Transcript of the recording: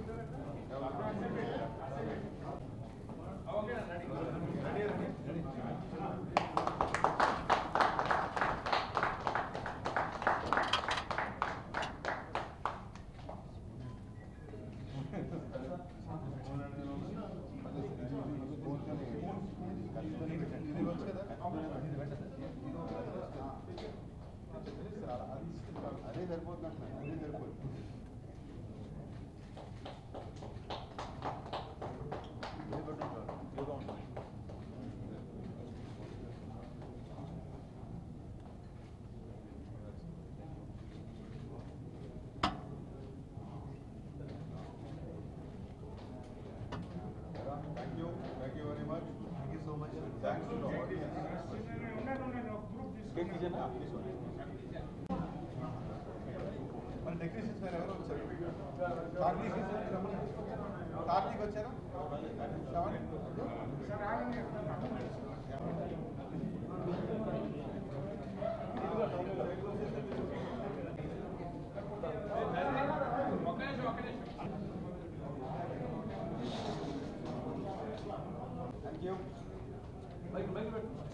అదే సరిపోతుంది అదే సరిపోతుంది Thank you, thank you very much. Thank you so much. Thanks to the audience. మన టెక్నీషియన్స్ మీరు ఎవరు వచ్చారు కార్తీక్ కార్తీక్ వచ్చారా థ్యాంక్ యూ